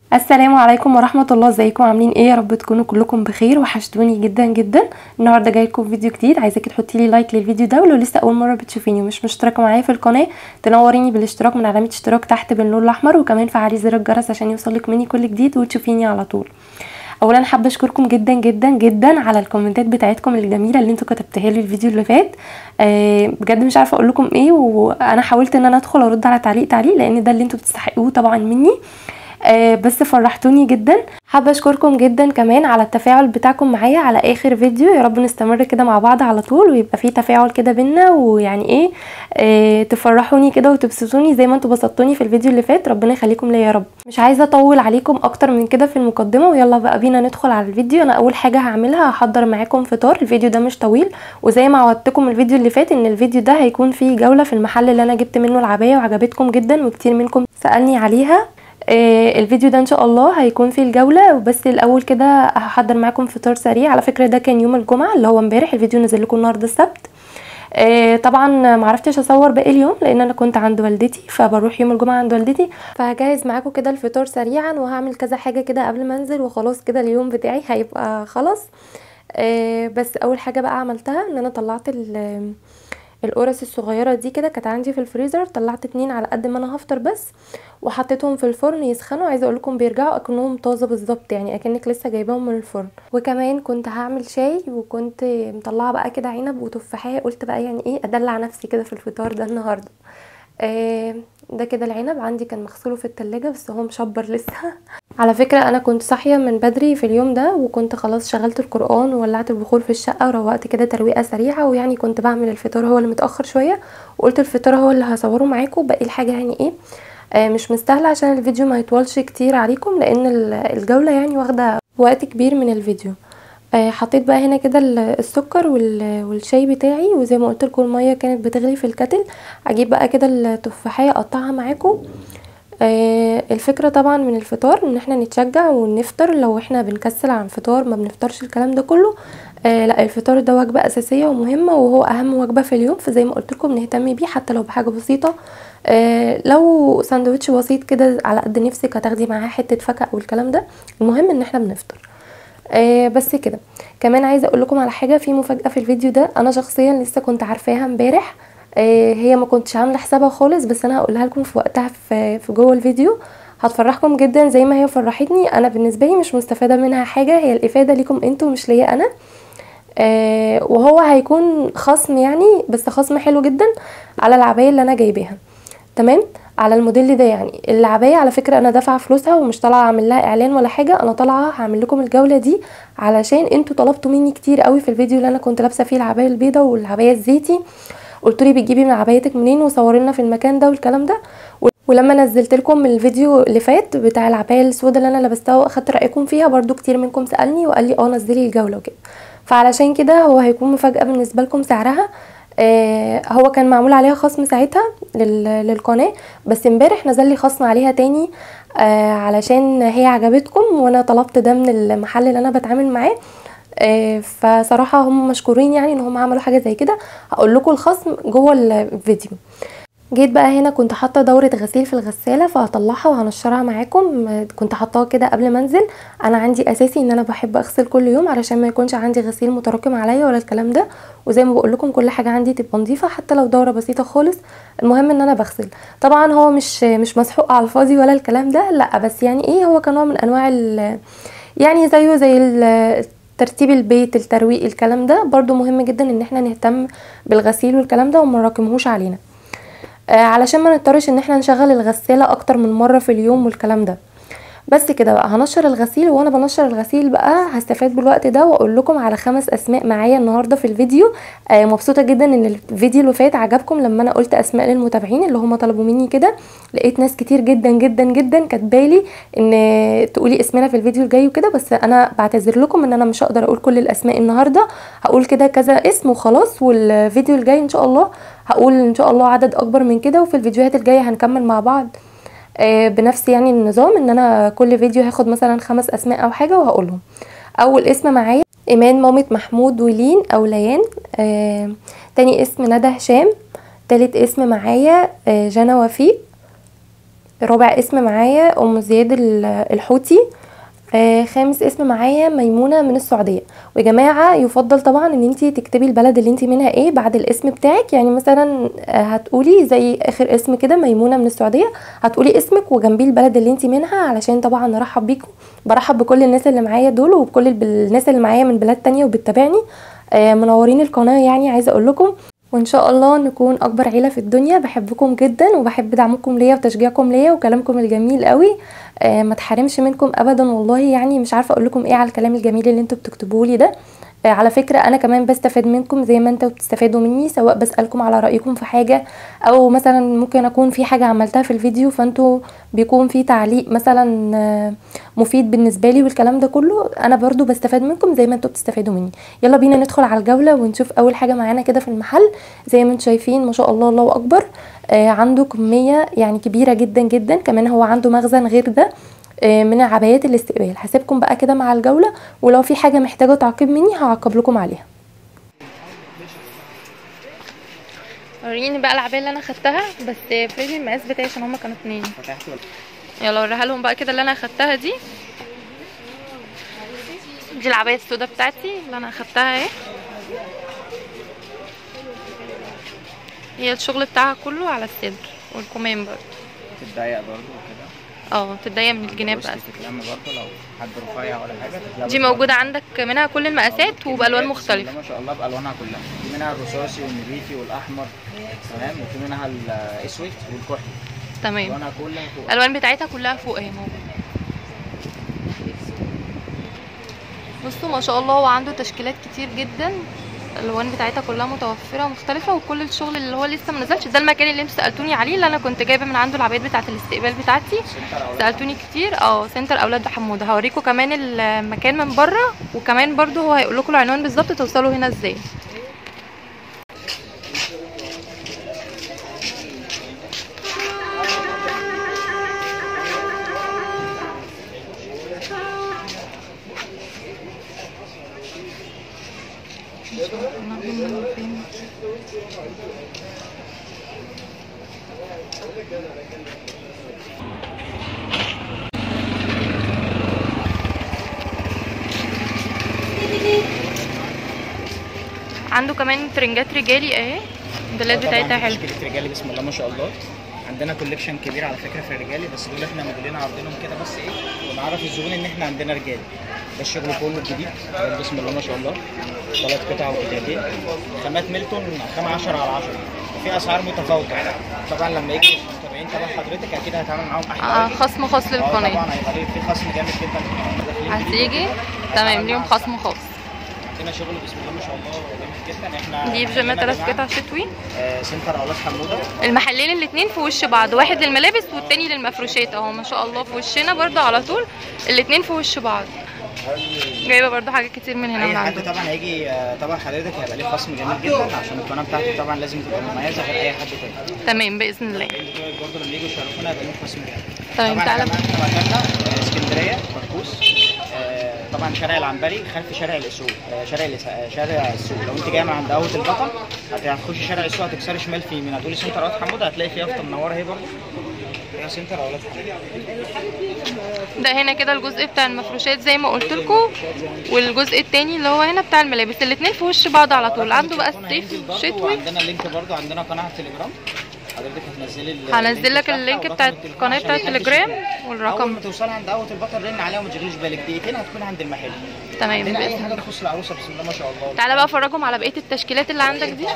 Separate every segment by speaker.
Speaker 1: السلام عليكم ورحمة الله ازيكم عاملين ايه يا رب تكونوا كلكم بخير وحشتوني جدا جدا النهارده جاي لكم فيديو جديد عايزاكي تحطي لي لايك للفيديو ده ولو لسه اول مره بتشوفيني ومش مشتركه معايا في القناه تنوريني بالاشتراك من علامه اشتراك تحت باللون الاحمر وكمان فعلي زر الجرس عشان يوصلك مني كل جديد وتشوفيني على طول اولا حابه اشكركم جدا جدا جدا على الكومنتات بتاعتكم الجميله اللي انتوا كتبتها لي الفيديو اللي فات أه بجد مش عارفه اقول لكم ايه وانا حاولت ان انا ادخل ارد على تعليق تعليق لان ده اللي انتوا بتستحقوه طبعا مني آه بس فرحتوني جدا حابه اشكركم جدا كمان على التفاعل بتاعكم معايا على اخر فيديو يا رب نستمر كده مع بعض على طول ويبقى في تفاعل كده بينا ويعني ايه آه تفرحوني كده وتبسطوني زي ما انتوا بسطتوني في الفيديو اللي فات ربنا يخليكم ليا يا رب مش عايزه اطول عليكم اكتر من كده في المقدمه ويلا بقى بينا ندخل على الفيديو انا اول حاجه هعملها هحضر معاكم فطار الفيديو ده مش طويل وزي ما عودتكم الفيديو اللي فات ان الفيديو ده هيكون فيه جوله في المحل اللي انا جبت منه العبايه وعجبتكم جدا وكتير منكم سالني عليها آه الفيديو ده ان شاء الله هيكون فيه الجوله بس الاول كده هحضر معاكم فطار سريع على فكره ده كان يوم الجمعه اللي هو امبارح الفيديو نزل لكم النهارده السبت آه طبعا ما عرفتش اصور باقي اليوم لان انا كنت عند والدتي فبروح يوم الجمعه عند والدتي فهجهز معاكم كده الفطار سريعا وهعمل كذا حاجه كده قبل ما انزل وخلاص كده اليوم بتاعي هيبقى خلاص آه بس اول حاجه بقى عملتها ان انا طلعت القرص الصغيره دي كده كانت عندي في الفريزر طلعت اتنين على قد ما انا هفطر بس وحطيتهم في الفرن يسخنوا عايزه اقول لكم بيرجعوا اكنهم طازه بالظبط يعني اكنك لسه جايباهم من الفرن وكمان كنت هعمل شاي وكنت مطلعه بقى كده عنب وتفاحيه قلت بقى يعني ايه ادلع نفسي كده في الفطار ده النهارده آه ده كده العنب عندي كان مغسوله في التلاجة بس هو مشبر لسه على فكرة انا كنت صاحية من بدري في اليوم ده وكنت خلاص شغلت القرآن وولعت البخور في الشقة وروقت كده ترويقة سريعة ويعني كنت بعمل الفطار هو اللي متأخر شوية وقلت الفطار هو اللي هصوره معاكم باقي الحاجة يعني ايه آه مش مستاهلة عشان الفيديو ما يطولش كتير عليكم لان الجولة يعني واخدة وقت كبير من الفيديو آه حطيت بقى هنا كده السكر والشاي بتاعي وزي ما قلت لكم الميه كانت بتغلي في الكتل اجيب بقى كده التفاحيه اقطعها معاكم آه الفكره طبعا من الفطار ان احنا نتشجع ونفطر لو احنا بنكسل عن الفطار ما بنفطرش الكلام ده كله آه لا الفطار ده وجبه اساسيه ومهمه وهو اهم وجبه في اليوم فزي ما قلت لكم نهتم بيه حتى لو بحاجه بسيطه آه لو ساندوتش بسيط كده على قد نفسك هتاخدي معاه حته فاكهه او الكلام ده المهم ان احنا بنفطر آه بس كده كمان عايزه اقول لكم على حاجه في مفاجاه في الفيديو ده انا شخصيا لسه كنت عارفاها امبارح آه هي ما كنتش عامله حسابها خالص بس انا هقولها لكم في وقتها في, في جوه الفيديو هتفرحكم جدا زي ما هي فرحتني انا بالنسبه لي مش مستفاده منها حاجه هي الافاده ليكم انتوا مش ليا انا آه وهو هيكون خصم يعني بس خصم حلو جدا على العبايه اللي انا جايباها تمام على الموديل ده يعني العبايه على فكره انا دافعه فلوسها ومش طالعه اعمل لها اعلان ولا حاجه انا طالعه هعمل لكم الجوله دي علشان انتوا طلبتوا مني كتير قوي في الفيديو اللي انا كنت لابسه فيه العبايه البيضه والعبايه الزيتي قلت لي بتجيبي من عبايتك منين وصوري لنا في المكان ده والكلام ده ولما نزلت لكم الفيديو اللي فات بتاع العبايه السوداء اللي انا لبستها واخدت رايكم فيها برضو كتير منكم سالني وقال لي اه نزلي الجوله وكده فعلشان كده هو هيكون مفاجاه بالنسبه لكم سعرها آه هو كان معمول عليها خصم ساعتها للقناه بس امبارح نزل لي خصم عليها تاني آه علشان هي عجبتكم وانا طلبت ده من المحل اللي انا بتعامل معاه آه فصراحه هم مشكورين يعني ان هم عملوا حاجه زي كده هقول لكم الخصم جوه الفيديو جيت بقى هنا كنت حاطه دوره غسيل في الغساله فهطلعها وهنشرها معاكم كنت حطاها كده قبل ما انزل انا عندي اساسي ان انا بحب اغسل كل يوم علشان ما يكونش عندي غسيل متراكم عليا ولا الكلام ده وزي ما بقول لكم كل حاجه عندي تبقى نظيفه حتى لو دوره بسيطه خالص المهم ان انا بغسل طبعا هو مش مش مسحوق على الفاضي ولا الكلام ده لا بس يعني ايه هو كنوع من انواع يعني زيه زي ترتيب البيت الترويق الكلام ده برضو مهم جدا ان احنا نهتم بالغسيل والكلام ده وما نراكمهوش علينا آه علشان ما نضطرش ان احنا نشغل الغساله اكتر من مره في اليوم والكلام ده بس كده بقى هنشر الغسيل وانا بنشر الغسيل بقى هستفاد بالوقت ده واقول لكم على خمس اسماء معايا النهارده في الفيديو آه مبسوطه جدا ان الفيديو اللي فات عجبكم لما انا قلت اسماء للمتابعين اللي هم طلبوا مني كده لقيت ناس كتير جدا جدا جدا كاتبالي ان تقولي اسمنا في الفيديو الجاي وكده بس انا بعتذر لكم ان انا مش هقدر اقول كل الاسماء النهارده هقول كده كذا اسم وخلاص والفيديو الجاي ان شاء الله هقول ان شاء الله عدد اكبر من كده وفي الفيديوهات الجايه هنكمل مع بعض آه بنفس يعني النظام ان انا كل فيديو هاخد مثلا خمس اسماء او حاجه وهقولهم اول اسم معايا ايمان مامة محمود ولين او ليان آه تاني اسم ندى هشام تالت اسم معايا آه جنى وفيق رابع اسم معايا ام زياد ال- الحوتي آه، خامس اسم معايا ميمونه من السعوديه ويا جماعه يفضل طبعا ان انت تكتبي البلد اللي انت منها ايه بعد الاسم بتاعك يعني مثلا آه، هتقولي زي اخر اسم كده ميمونه من السعوديه هتقولي اسمك وجنبيه البلد اللي انت منها علشان طبعا نرحب بيكم برحب بكل الناس اللي معايا دول وبكل الب- الناس اللي معايا من بلاد تانية وبتتابعني آه، منورين القناه يعني عايزه اقول لكم وان شاء الله نكون اكبر عيله في الدنيا بحبكم جدا وبحب دعمكم ليا وتشجيعكم ليا وكلامكم الجميل قوي آه ما تحرمش منكم ابدا والله يعني مش عارفه اقول لكم ايه على الكلام الجميل اللي انتوا بتكتبوه لي ده آه على فكره انا كمان بستفاد منكم زي ما انتوا بتستفادوا مني سواء بسالكم على رايكم في حاجه او مثلا ممكن اكون في حاجه عملتها في الفيديو فانتوا بيكون في تعليق مثلا آه، مفيد بالنسبه لي والكلام ده كله انا برضو بستفاد منكم زي ما انتوا بتستفادوا مني يلا بينا ندخل على الجوله ونشوف اول حاجه معانا كده في المحل زي ما انتم شايفين ما شاء الله الله اكبر آه عنده كميه يعني كبيره جدا جدا كمان هو عنده مخزن غير ده آه، من عبايات الاستقبال هسيبكم بقى كده مع الجوله ولو في حاجه محتاجه تعقيب مني هعقب لكم عليها وريني بقى العبايه اللي انا خدتها بس فريدي المقاس بتاعي عشان هما كانوا اتنين
Speaker 2: فتحت ولا
Speaker 1: يلا اوريها لهم بقى كده اللي انا اخدتها دي دي العبايه السوداء بتاعتي اللي انا اخدتها اهي هي الشغل بتاعها كله على الصدر والكمام برضه
Speaker 2: تتضايق برضه وكده
Speaker 1: اه تتضايق من الجناب بقى
Speaker 2: بس تتلم برضه لو حد رفيع ولا حاجه تتلم
Speaker 1: دي موجوده عندك منها كل المقاسات وبالوان
Speaker 2: بسم
Speaker 1: مختلفه
Speaker 2: الله ما شاء الله بالوانها كلها في منها الرصاصي والنبيتي والاحمر تمام وفي منها الاسود والكحلي
Speaker 1: تمام
Speaker 2: الوانها كلها فوق
Speaker 1: الالوان بتاعتها كلها فوق اهي موجوده بصوا ما شاء الله هو عنده تشكيلات كتير جدا الالوان بتاعتها كلها متوفره ومختلفه وكل الشغل اللي هو لسه ما نزلش ده المكان اللي انتوا سالتوني عليه اللي انا كنت جايبه من عنده العبايات بتاعه الاستقبال بتاعتي
Speaker 2: سنتر اولاد
Speaker 1: سالتوني كتير اه سنتر اولاد حموده هوريكم كمان المكان من بره وكمان برضو هو هيقول لكم العنوان بالظبط توصلوا هنا ازاي عنده كمان ترنجات رجالي اهي البلاد بتاعتها حلوه
Speaker 2: تشكيله رجالي بسم الله ما شاء الله عندنا كوليكشن كبير على فكره في الرجالي بس دول احنا موديلين عارضينهم كده بس ايه ونعرف الزبون ان احنا عندنا رجالي ده الشغل كله الجديد حاجات بسم الله ما شاء الله ثلاث قطع وقطعتين خامات ميلتون خامه 10 على 10 وفي اسعار متفاوته طبعا لما يجي المتابعين تبع حضرتك اكيد هيتعامل معاهم احلى
Speaker 1: اه خصم خاص
Speaker 2: اه
Speaker 1: للقناه
Speaker 2: طبعا هيبقى ليه في خصم جامد جدا داخلين
Speaker 1: هتيجي تمام ليهم خصم خاص
Speaker 2: عندنا شغل بسم الله ما شاء الله جامد جدا احنا
Speaker 1: دي بيجامه
Speaker 2: عندنا
Speaker 1: ثلاث
Speaker 2: جماعة،
Speaker 1: قطع شتوي
Speaker 2: آه، سنتر اولاد حموده
Speaker 1: المحلين الاتنين في وش بعض واحد للملابس والتاني للمفروشات اهو ما شاء الله في وشنا برضو على طول الاتنين في وش بعض جايبه برضو حاجات كتير من هنا
Speaker 2: اي
Speaker 1: من
Speaker 2: حد
Speaker 1: عنده
Speaker 2: طبعا هيجي آه، طبعا حضرتك هيبقى ليه خصم جميل جدا عشان القناه بتاعتك طبعا لازم تبقى مميزه غير اي حد تاني
Speaker 1: تمام باذن الله
Speaker 2: برضه لما يجوا يشرفونا هيبقى لهم خصم جامد
Speaker 1: تمام
Speaker 2: طبعا
Speaker 1: تعالى
Speaker 2: احنا معانا مكاننا آه، اسكندريه مركوز آه، طبعا شارع العنبري خلف شارع الاسوق آه، شارع الإس- آه، شارع السوق لو انت جايه من عند قهوه البطل هتخشي شارع السوق هتكسري شمال في يمين هتقولي سنتر اولاد حموده هتلاقي فيها يافطه منوره اهي برضه فيها سنتر اولاد حموده
Speaker 1: ده هنا كده الجزء بتاع المفروشات زي ما قلت لكم والجزء التاني اللي هو هنا بتاع الملابس الاتنين في وش بعض على طول عنده بقى
Speaker 2: التليفون
Speaker 1: الصيف
Speaker 2: هينزل برضه
Speaker 1: شتوي
Speaker 2: وعندنا لينك برضه عندنا قناه على التليجرام حضرتك هتنزلي ال-
Speaker 1: هنزل لك
Speaker 2: بتاعها
Speaker 1: اللينك
Speaker 2: ورقم
Speaker 1: بتاع
Speaker 2: التليفون
Speaker 1: القناه
Speaker 2: عشان
Speaker 1: بتاع
Speaker 2: محدش
Speaker 1: التليجرام
Speaker 2: يتوه. اول
Speaker 1: والرقم
Speaker 2: ما توصلي عند قهوه البطل رن عليها وما تشغليش بالك دقيقتين هتكون عند المحل
Speaker 1: تمام
Speaker 2: عندنا اي
Speaker 1: بإذن
Speaker 2: حاجه تخص العروسه بسم الله ما شاء الله
Speaker 1: تعالى بقى افرجهم على بقيه التشكيلات اللي عندك دي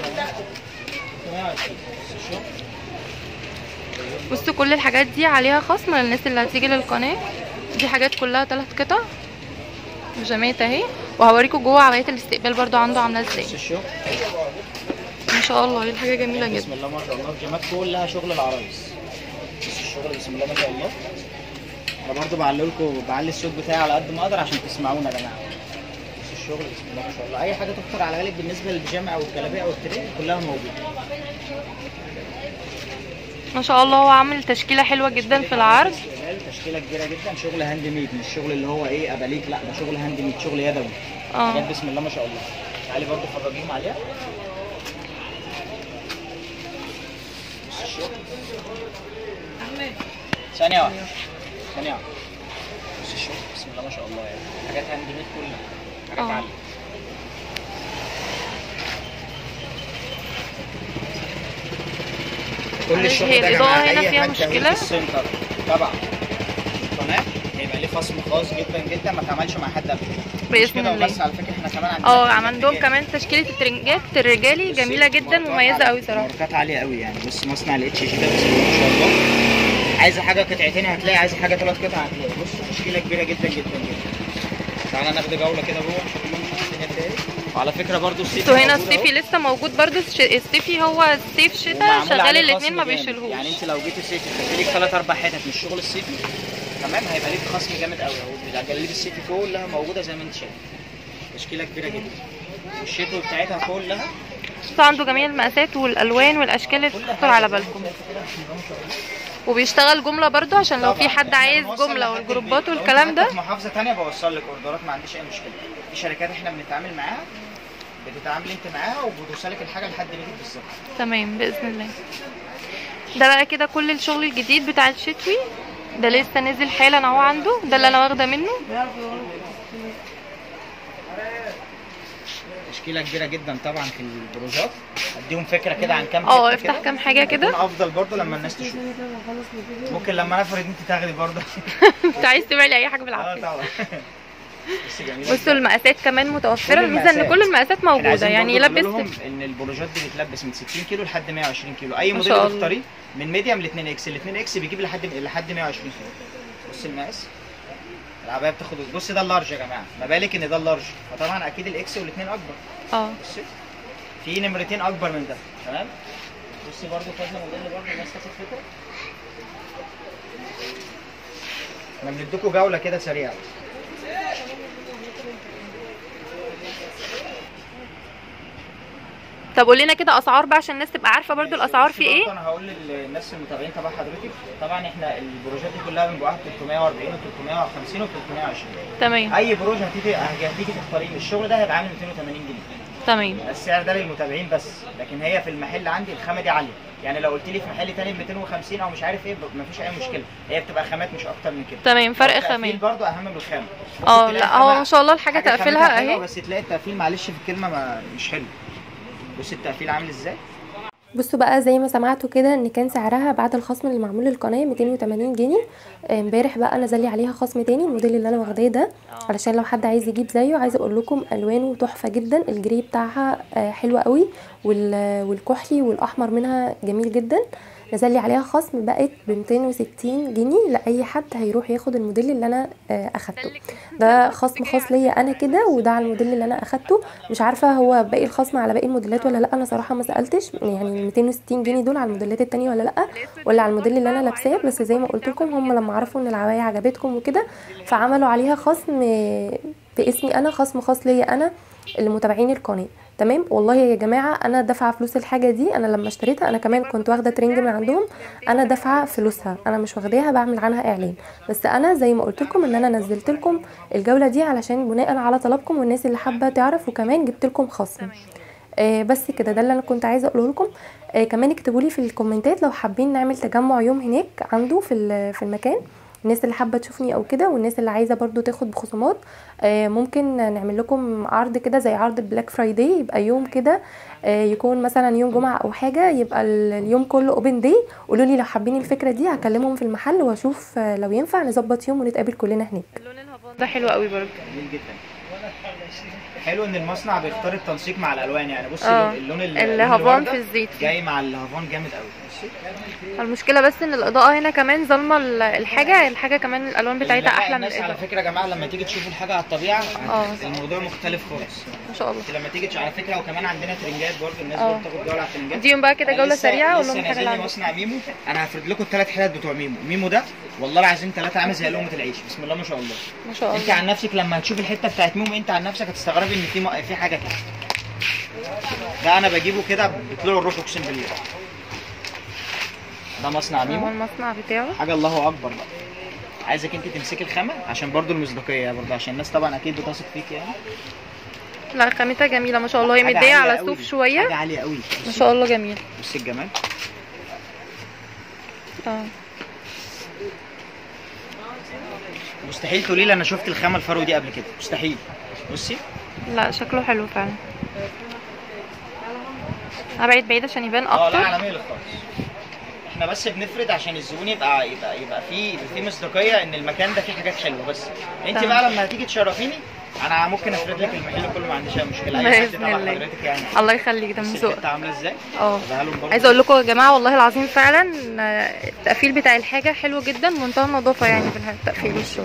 Speaker 1: بصوا كل الحاجات دي عليها خصم للناس اللي هتيجي للقناه دي حاجات كلها ثلاث قطع بيجامات اهي وهوريكم جوه عبايات الاستقبال برضو عنده عامله ازاي
Speaker 2: بص الشغل
Speaker 1: ما شاء الله هي حاجه جميله
Speaker 2: بسم
Speaker 1: جدا
Speaker 2: الله ما شاء الله الجيمات كلها شغل العرايس بص الشغل بسم الله ما شاء الله انا برضو بعلي لكم بعلي الصوت بتاعي على قد ما اقدر عشان تسمعونا يا جماعه بص الشغل بسم الله ما شاء الله اي حاجه تخطر على بالك بالنسبه للبيجامه او الجلابيه او التري كلها موجوده
Speaker 1: ما شاء الله هو عامل تشكيله حلوه جدا في العرض
Speaker 2: تشكيله كبيره جدا شغل هاند ميد مش شغل اللي هو ايه اباليك لا ده شغل هاند ميد شغل يدوي
Speaker 1: اه
Speaker 2: حاجات بسم الله ما شاء الله تعالي برضو فرجيهم عليها بص الشغل ثانيه واحده ثانيه واحده بص الشغل بسم الله ما شاء الله يعني حاجات هاند ميد كلها حاجات
Speaker 1: آه.
Speaker 2: عاليه كل
Speaker 1: معلش،
Speaker 2: الشغل
Speaker 1: هي
Speaker 2: ده يا
Speaker 1: الإضاءة
Speaker 2: جماعة
Speaker 1: هنا
Speaker 2: أي
Speaker 1: فيها
Speaker 2: حد هيجي
Speaker 1: مشكلة؟
Speaker 2: السنتر طبعا القناه هيبقى ليه خصم خاص جدا جدا ما اتعملش مع حد قبل كده مش
Speaker 1: بإذن
Speaker 2: كده
Speaker 1: الله.
Speaker 2: وبس على فكره احنا كمان عندنا
Speaker 1: اه
Speaker 2: ترنجات
Speaker 1: عندهم
Speaker 2: رجالي.
Speaker 1: كمان تشكيله الترنجات الرجالي
Speaker 2: بصي،
Speaker 1: جميله جدا
Speaker 2: ماركات
Speaker 1: مميزه
Speaker 2: عالية-
Speaker 1: قوي صراحه
Speaker 2: ماركات عاليه قوي يعني بص مصنع الاتش جي ده بسم الله ما شاء الله عايزه حاجه قطعتين هتلاقي عايزه حاجه ثلاث قطع هتلاقي بص تشكيله كبيره جدا جدا جدا تعالى ناخد جوله كده جوه نشوف الدنيا فيها ايه وعلى فكره برضو السيفي
Speaker 1: بصوا هنا
Speaker 2: موجود أهو.
Speaker 1: الصيفي لسه موجود برضو الش- الصيفي هو الصيف شتاء
Speaker 2: ومعمول
Speaker 1: شغال
Speaker 2: عليه
Speaker 1: الاثنين
Speaker 2: خصم
Speaker 1: ما
Speaker 2: جامد.
Speaker 1: بيشيلهوش
Speaker 2: يعني انت لو جيت الصيفي خدت لك ثلاث اربع حتت من الشغل الصيفي تمام هيبقى ليك خصم جامد قوي اهو الجلاليب الصيفي كلها موجوده زي ما انت شايف تشكيله كبيره جدا والشتوي بتاعتها كلها
Speaker 1: بصوا عنده جميع المقاسات والالوان والاشكال اللي
Speaker 2: كل
Speaker 1: تخطر
Speaker 2: حاجة
Speaker 1: على
Speaker 2: زي ما
Speaker 1: بالكم
Speaker 2: انت شايف كده، بسم الله ما شاء الله.
Speaker 1: وبيشتغل جمله برضو عشان لو في
Speaker 2: طبعاً.
Speaker 1: حد
Speaker 2: احنا
Speaker 1: عايز
Speaker 2: بنوصل
Speaker 1: جمله
Speaker 2: لحد
Speaker 1: والجروبات
Speaker 2: البيت. لو
Speaker 1: والكلام
Speaker 2: انت حتى
Speaker 1: ده
Speaker 2: في محافظه ثانيه بوصل لك اوردرات ما عنديش اي مشكله في شركات احنا بنتعامل معاها بتتعاملي انت معاها وبتوصلك الحاجه لحد بيتك بالظبط
Speaker 1: تمام باذن الله ده بقى كده كل الشغل الجديد بتاع الشتوي ده لسه نازل حالا اهو عنده ده اللي انا واخده منه
Speaker 2: تشكيله كبيره جدا طبعا في البروجات اديهم فكره كده عن كام
Speaker 1: اه
Speaker 2: حتة
Speaker 1: افتح
Speaker 2: كده.
Speaker 1: كام حاجه كده
Speaker 2: هيكون افضل برضه لما الناس تشوف ممكن لما نفرض انت تاخدي برضه
Speaker 1: انت عايز تعمل اي حاجه
Speaker 2: اه
Speaker 1: بالعافيه
Speaker 2: طبعا بس جميله
Speaker 1: بصوا المقاسات كمان متوفره
Speaker 2: كل
Speaker 1: الميزه ان
Speaker 2: المقاسات.
Speaker 1: كل المقاسات
Speaker 2: احنا
Speaker 1: موجوده
Speaker 2: عايزين
Speaker 1: يعني
Speaker 2: برضه نقول
Speaker 1: يلبس
Speaker 2: لهم ان البروجات دي بتلبس من 60 كيلو لحد 120 كيلو اي
Speaker 1: ما
Speaker 2: موديل
Speaker 1: شاء الله.
Speaker 2: تختاريه من ميديم ل 2 اكس ال 2 اكس بيجيب لحد لحد 120 كيلو بص المقاس العبايه بتاخد بص ده اللارج يا جماعه ما بالك ان ده اللارج فطبعا اكيد الاكس والاثنين اكبر
Speaker 1: اه
Speaker 2: بصي في نمرتين اكبر من ده تمام بصي برضو كذا موديل برضو الناس تاخد فكره احنا بنديكوا جوله كده سريعه
Speaker 1: طب قول لنا كده اسعار بقى عشان الناس تبقى عارفه برضو الاسعار في
Speaker 2: بصي
Speaker 1: ايه
Speaker 2: برضو انا هقول للناس المتابعين تبع حضرتك طبعا احنا البروجات دي كلها بنبيعها ب 340 و 350 و 320
Speaker 1: تمام
Speaker 2: اي بروج هتيجي هتيجي تختاريه الشغل ده هيبقى عامل 280 جنيه
Speaker 1: تمام
Speaker 2: السعر ده للمتابعين بس لكن هي في المحل عندي الخامه دي عاليه يعني لو قلت لي في محل تاني ب 250 او مش عارف ايه ب- مفيش اي مشكله هي بتبقى خامات مش اكتر من كده
Speaker 1: تمام فرق
Speaker 2: التقفيل
Speaker 1: خامات
Speaker 2: برضو اهم من الخامه بص
Speaker 1: اه
Speaker 2: تلاقي
Speaker 1: لا هو
Speaker 2: الخامة
Speaker 1: ما شاء الله الحاجه
Speaker 2: حاجة خامتها
Speaker 1: تقفلها
Speaker 2: حلوة،
Speaker 1: اهي
Speaker 2: بس تلاقي التقفيل معلش في الكلمه ما مش حلو بص التقفيل عامل ازاي
Speaker 1: بصوا بقى زي ما سمعتوا كده ان كان سعرها بعد الخصم اللي معمول للقناه 280 جنيه آه، امبارح بقى نزل لي عليها خصم تاني الموديل اللي انا واخداه ده علشان لو حد عايز يجيب زيه عايزه اقول لكم الوانه تحفه جدا الجري بتاعها آه، حلوه قوي وال- والكحلي والاحمر منها جميل جدا نزل لي عليها خصم بقت ب 260 جنيه لاي حد هيروح ياخد الموديل اللي انا آه، اخدته ده خصم خاص ليا انا كده وده على الموديل اللي انا اخدته مش عارفه هو باقي الخصم على باقي الموديلات ولا لا انا صراحه ما سالتش يعني ال 260 جنيه دول على الموديلات التانية ولا لا ولا على الموديل اللي انا لابساه بس زي ما قلت لكم هم لما عرفوا ان العبايه عجبتكم وكده فعملوا عليها خصم آه، باسمي انا خصم خاص ليا انا اللي متابعين القناه تمام والله يا جماعه انا دافعه فلوس الحاجه دي انا لما اشتريتها انا كمان كنت واخده ترنج من عندهم انا دافعه فلوسها انا مش واخداها بعمل عنها اعلان بس انا زي ما قلت لكم ان انا نزلت لكم الجوله دي علشان بناء على طلبكم والناس اللي حابه تعرف وكمان جبت لكم خصم آه بس كده ده اللي انا كنت عايزه اقوله لكم آه كمان اكتبوا لي في الكومنتات لو حابين نعمل تجمع يوم هناك عنده في ال- في المكان الناس اللي حابه تشوفني او كده والناس اللي عايزه برضو تاخد بخصومات آه ممكن نعمل لكم عرض كده زي عرض بلاك فرايداي يبقى يوم كده آه يكون مثلا يوم جمعه او حاجه يبقى ال- اليوم كله اوبن داي قولوا لي لو حابين الفكره دي هكلمهم في المحل واشوف آه لو ينفع نظبط يوم ونتقابل كلنا هناك اللون الهافان ده حلو قوي برضو
Speaker 2: جميل جدا حلو ان المصنع بيختار التنسيق مع الالوان يعني بصي
Speaker 1: اه
Speaker 2: اللون ال-
Speaker 1: الهافان
Speaker 2: اللون
Speaker 1: في
Speaker 2: الوردة
Speaker 1: الزيت
Speaker 2: جاي مع الهافان جامد قوي بصي
Speaker 1: المشكله بس ان الاضاءه هنا كمان ظالمه ال- الحاجه الحاجه كمان الالوان بتاعتها
Speaker 2: اللي
Speaker 1: احلى من
Speaker 2: الناس على
Speaker 1: الاضاءه
Speaker 2: فكره يا جماعه لما تيجي تشوفوا الحاجه على الطبيعه
Speaker 1: اه.
Speaker 2: الموضوع مختلف خالص
Speaker 1: ما شاء الله
Speaker 2: انت لما تيجي تش- على فكره وكمان عندنا ترنجات برضه الناس
Speaker 1: اه.
Speaker 2: برضه تاخد جوله على الترنجات
Speaker 1: اديهم بقى كده
Speaker 2: أنا
Speaker 1: جوله
Speaker 2: لسه-
Speaker 1: سريعه اقول
Speaker 2: لسه
Speaker 1: لهم الحاجه
Speaker 2: نازل
Speaker 1: اللي
Speaker 2: لي
Speaker 1: عندي
Speaker 2: مصنع ميمو انا هفرد لكم الثلاث حتت بتوع ميمو ميمو ده والله العظيم ثلاثه عامل زي لقمه العيش بسم الله ما شاء الله
Speaker 1: ما شاء
Speaker 2: انت
Speaker 1: الله
Speaker 2: عن نفسك لما هتشوف الحته بتاعت ميمو انت عن نفسك هتستغربي ان في م- في حاجه كده ده انا بجيبه كده بيطلعوا الروح اقسم بالله ده مصنع
Speaker 1: هو
Speaker 2: ميمو
Speaker 1: المصنع بتاعه
Speaker 2: حاجه الله اكبر بقى عايزك انت تمسكي الخامه عشان برضو المصداقيه برضو عشان الناس طبعا اكيد بتثق فيك يعني
Speaker 1: لا خامتها جميله ما شاء الله هي
Speaker 2: حاجة
Speaker 1: مديه
Speaker 2: عالية
Speaker 1: على
Speaker 2: قوي.
Speaker 1: صوف شويه
Speaker 2: حاجه عاليه قوي
Speaker 1: ما شاء الله جميل
Speaker 2: بصي الجمال
Speaker 1: اه
Speaker 2: مستحيل تقولي لي انا شفت الخامه الفرو دي قبل كده مستحيل بصي
Speaker 1: لا شكله حلو فعلا ابعد بعيد عشان يبان
Speaker 2: اه لا
Speaker 1: اكتر
Speaker 2: على ميل خالص احنا بس بنفرد عشان الزبون يبقى يبقى يبقى في في مصداقيه ان المكان ده فيه حاجات حلوه بس انت
Speaker 1: تمام.
Speaker 2: بقى لما هتيجي تشرفيني انا ممكن افرد لك المحل كله ما عنديش اي مشكله اي حد
Speaker 1: بإذن
Speaker 2: تبع
Speaker 1: الله.
Speaker 2: حضرتك يعني
Speaker 1: الله يخليك ده من
Speaker 2: بصي
Speaker 1: ذوقك
Speaker 2: الحته عامله ازاي
Speaker 1: اه
Speaker 2: بقى لهم برضه
Speaker 1: عايزه اقول لكم يا جماعه والله العظيم فعلا آه، التقفيل بتاع الحاجه حلو جدا منتهى النظافه يعني في التقفيل والشغل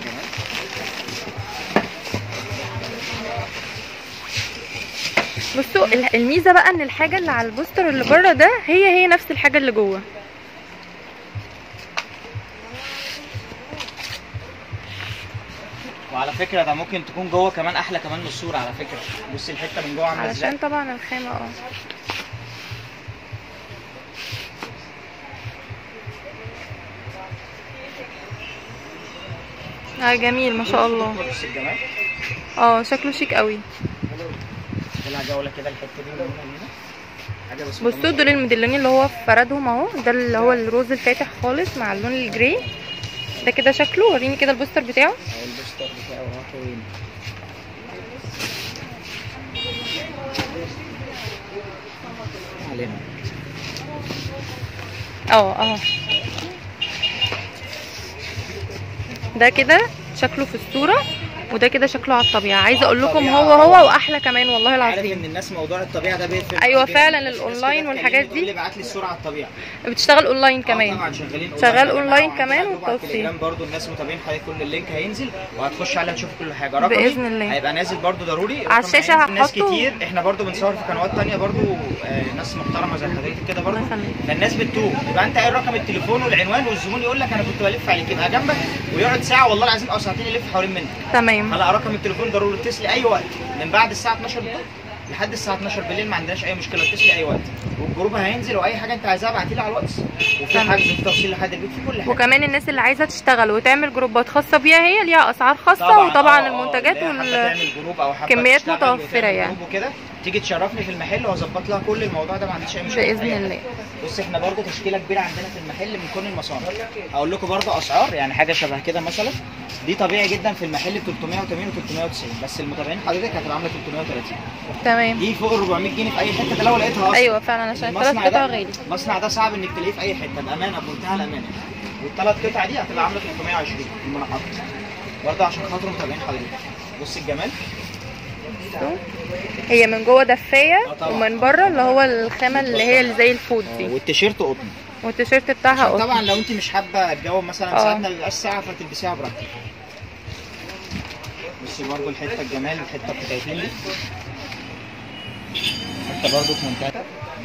Speaker 1: بصوا ال- الميزه بقى ان الحاجه اللي على البوستر اللي بره ده هي هي نفس الحاجه اللي جوه
Speaker 2: وعلى فكره ده ممكن تكون جوه كمان احلى كمان من الصوره على فكره بصي الحته من جوه عامله ازاي
Speaker 1: علشان طبعا الخامه اه اه جميل ما شاء الله
Speaker 2: بصي الجمال
Speaker 1: اه شكله شيك قوي
Speaker 2: طلع جوله كده الحته دي من هنا لهنا. حاجه بس
Speaker 1: بصوا دول الموديلين اللي هو فردهم اهو ده اللي هو الروز الفاتح خالص مع اللون الجراي ده كده شكله وريني كده البوستر بتاعه
Speaker 2: اهو البوستر بتاعه اهو حلوين. علينا
Speaker 1: اه اهو ده كده شكله في الصورة وده كده شكله على الطبيعة عايزة اقول لكم هو هو واحلى كمان والله
Speaker 2: عارف
Speaker 1: العظيم
Speaker 2: ان الناس موضوع الطبيعه ده بيقفل
Speaker 1: أيوة
Speaker 2: معاهم جدا.
Speaker 1: فعلا
Speaker 2: الناس
Speaker 1: الأونلاين
Speaker 2: كده
Speaker 1: والحاجات
Speaker 2: تكلمني
Speaker 1: دي.
Speaker 2: تقول لي ابعت لي الصوره على الطبيعه
Speaker 1: بتشتغل اونلاين
Speaker 2: آه
Speaker 1: كمان
Speaker 2: طبعا شغالين
Speaker 1: شغال
Speaker 2: يا جماعة،
Speaker 1: أونلاين
Speaker 2: وعندنا
Speaker 1: كمان
Speaker 2: جروب على
Speaker 1: وتوصيل.
Speaker 2: التليجرام برضو الناس متابعين حضرتك كل اللينك هينزل وهتخش عليه تشوف كل حاجه رقمي
Speaker 1: بإذن الله.
Speaker 2: هيبقى نازل برضو ضروري
Speaker 1: على
Speaker 2: رقم
Speaker 1: الشاشة
Speaker 2: هينزل. ناس
Speaker 1: هحطه.
Speaker 2: كتير احنا برضو بنصور في قنوات تانية برضو آه ناس محترمه زي حضرتك كده برضو
Speaker 1: الله يخليك.
Speaker 2: فالناس بتتوه يبقى انت قايل رقم التليفون والعنوان والزبون يقول لك انا كنت بلف عليك يبقى جنبك ويقعد ساعه والله العظيم او ساعتين يلف حوالين منك
Speaker 1: تمام
Speaker 2: هلا رقم التليفون ضروري اتصلي اي وقت من بعد الساعه 12 بالليل لحد الساعه 12 بالليل ما عندناش اي مشكله اتصلي اي وقت والجروب هينزل واي حاجه انت عايزاها ابعتي لي على الواتس وفي
Speaker 1: تمام.
Speaker 2: حجز وفي توصيل لحد البيت في كل حاجه
Speaker 1: وكمان الناس اللي عايزة تشتغل وتعمل جروبات خاصة بيها هي ليها اسعار خاصة
Speaker 2: طبعاً،
Speaker 1: وطبعا
Speaker 2: آه، آه،
Speaker 1: المنتجات
Speaker 2: اللي هي حابة
Speaker 1: وال
Speaker 2: تعمل جروب او حابه
Speaker 1: كميات
Speaker 2: تشتغل
Speaker 1: متوفرة
Speaker 2: وتعمل
Speaker 1: يعني.
Speaker 2: جروب وكده تيجي تشرفني في المحل واظبط لها كل الموضوع ده ما عنديش اي مشكله
Speaker 1: بإذن
Speaker 2: في أي حاجة.
Speaker 1: الله.
Speaker 2: بص احنا برضو تشكيله كبيره عندنا في المحل من كل المصانع هقول لكم برضو اسعار يعني حاجه شبه كده مثلا دي طبيعي جدا في المحل ب 380 و 390 بس المتابعين حضرتك هتبقى عامله 330
Speaker 1: تمام
Speaker 2: دي فوق ال 400 جنيه في اي حته ده لو لقيتها اصلا
Speaker 1: ايوه فعلا عشان الثلاث
Speaker 2: المصنع
Speaker 1: قطع
Speaker 2: ده
Speaker 1: غالي
Speaker 2: المصنع ده صعب انك تلاقيه في اي حته بامانه بمنتهى الامانه والثلاث قطع دي هتبقى عامله 320 المنقطه برضه عشان خاطر متابعين حضرتك بص الجمال
Speaker 1: بصوا. هي من جوه دفايه
Speaker 2: آه طبعاً.
Speaker 1: ومن بره اللي هو الخامه اللي هي اللي زي الفود دي
Speaker 2: والتيشيرت قطن
Speaker 1: والتيشيرت بتاعها
Speaker 2: عشان
Speaker 1: قطن
Speaker 2: طبعا لو انت مش حابه الجو مثلا
Speaker 1: آه.
Speaker 2: ساعات ما بيبقاش ساعه فتلبسيها براحتك بصي برضه الحته الجمال الحته بتاعتين دي حته برضه في منتهى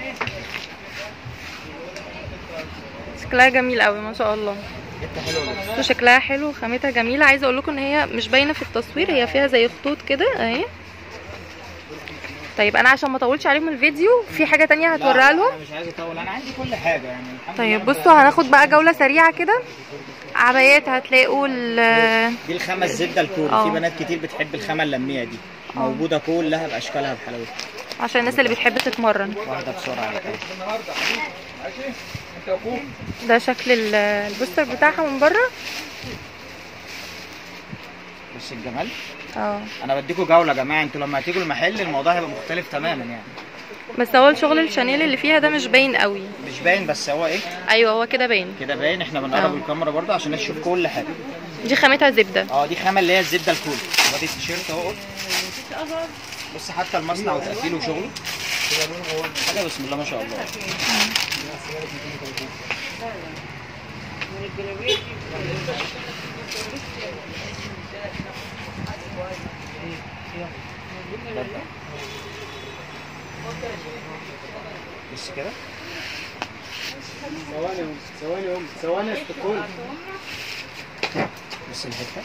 Speaker 1: شكلها جميل قوي ما شاء الله
Speaker 2: حته حلوه جدا
Speaker 1: بصوا شكلها حلو وخامتها جميله عايزه اقول لكم ان هي مش باينه في التصوير هي فيها زي خطوط كده اهي طيب انا عشان ما اطولش عليكم الفيديو في حاجه تانية
Speaker 2: لا،
Speaker 1: هتوريها لهم
Speaker 2: انا مش عايز اطول انا عندي كل حاجه يعني الحمد
Speaker 1: طيب
Speaker 2: لله
Speaker 1: بصوا هناخد بقى جوله سريعه كده عبايات هتلاقوا ال-
Speaker 2: دي الخامة الزبدة الكوري
Speaker 1: اه.
Speaker 2: في بنات كتير بتحب الخامة اللمية دي موجودة كلها بأشكالها بحلاوتها
Speaker 1: عشان الناس اللي بتحب تتمرن
Speaker 2: واحدة بسرعة كده.
Speaker 1: ده شكل ال- البوستر بتاعها من بره
Speaker 2: بص الجمال
Speaker 1: اه
Speaker 2: أنا بديكوا جولة يا جماعة انتوا لما هتيجوا المحل الموضوع هيبقى مختلف تماما يعني
Speaker 1: بس هو الشغل الشانيل اللي فيها ده مش باين قوي
Speaker 2: مش باين بس هو ايه
Speaker 1: ايوه هو كده باين
Speaker 2: كده باين احنا بنقرب
Speaker 1: اه.
Speaker 2: الكاميرا برضه عشان الناس تشوف كل حاجة
Speaker 1: دي خامتها زبده
Speaker 2: اه دي خامة اللي هي الزبدة الكوري وادي التيشيرت اهو بص حتى المصنع وتقفيله وشغله حاجة بسم الله ما شاء الله بص كده
Speaker 3: ثواني ثواني هم ثواني استقول
Speaker 2: بص الحتة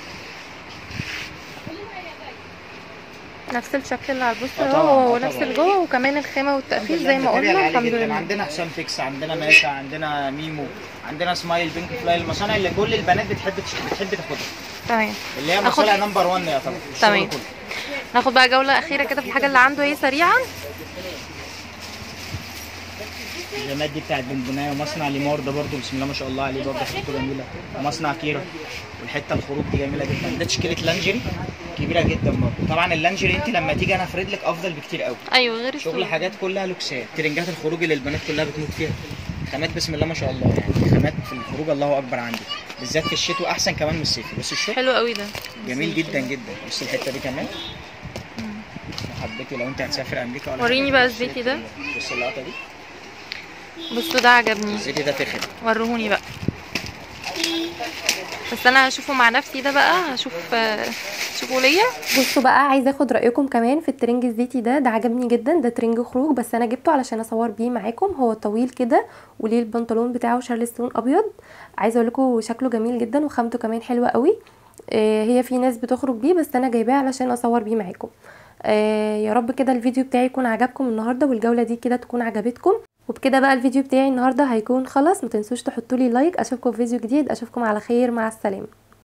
Speaker 1: نفس الشكل اللي على البوستر
Speaker 2: اه
Speaker 1: اهو
Speaker 2: طبعا،
Speaker 1: هو
Speaker 2: اه
Speaker 1: نفس
Speaker 2: طبعا.
Speaker 1: اللي جوه وكمان الخامه والتقفيل زي ما
Speaker 2: الماتيريال
Speaker 1: قلنا
Speaker 2: عالي
Speaker 1: الحمد
Speaker 2: جدا.
Speaker 1: لله
Speaker 2: عندنا حسام فيكس عندنا ماسا عندنا ميمو عندنا سمايل بينك فلاي المصانع اللي كل البنات بتحب تش- بتحب تاخدها
Speaker 1: تمام
Speaker 2: اللي هي
Speaker 1: آخد-
Speaker 2: مصانع نمبر 1 يا طبعا الشغل
Speaker 1: تمام.
Speaker 2: كله.
Speaker 1: ناخد بقى جوله اخيره كده في الحاجه اللي عنده ايه سريعا
Speaker 2: الجماد دي بتاعت بنبنايه ومصنع ليمار ده برضه بسم الله ما شاء الله عليه برضه حته جميله ومصنع كيرا والحته الخروج دي جميله جدا ده تشكيله لانجري كبيره جدا برضه طبعا اللانجري انت لما تيجي انا افرد لك افضل بكتير قوي
Speaker 4: ايوه غير
Speaker 2: شغل
Speaker 4: السوق
Speaker 2: حاجات كلها لوكسات ترنجات الخروج اللي البنات كلها بتموت فيها خامات بسم الله ما شاء الله يعني خامات في الخروج الله اكبر عندي بالذات في الشتوء احسن كمان من الصيف بص الشغل
Speaker 4: حلو قوي ده
Speaker 2: جميل جدا جدا بص الحته دي كمان لو حبيتي لو انت هتسافر امريكا ولا
Speaker 4: وريني
Speaker 2: حاجة،
Speaker 4: بقى
Speaker 2: بص
Speaker 4: الزيتي
Speaker 2: الحتة
Speaker 4: ده.
Speaker 2: دي. بص اللقطه دي
Speaker 4: بصوا ده عجبني
Speaker 2: الزيتي ده فخم
Speaker 4: ورهوني بقى بس انا هشوفه مع نفسي ده بقى هشوف آه، شوفوا ليا
Speaker 1: بصوا بقى عايزه اخد رايكم كمان في الترنج الزيتي ده ده عجبني جدا ده ترنج خروج بس انا جبته علشان اصور بيه معاكم هو طويل كده وليه البنطلون بتاعه شارلستون ابيض عايزه اقول لكم شكله جميل جدا وخامته كمان حلوه قوي آه، هي في ناس بتخرج بيه بس انا جايباه علشان اصور بيه معاكم آه، يا رب كده الفيديو بتاعي يكون عجبكم النهارده والجوله دي كده تكون عجبتكم وبكده بقى الفيديو بتاعي النهارده هيكون خلص ما تنسوش تحطوا لي لايك اشوفكم في فيديو جديد اشوفكم على خير مع السلامه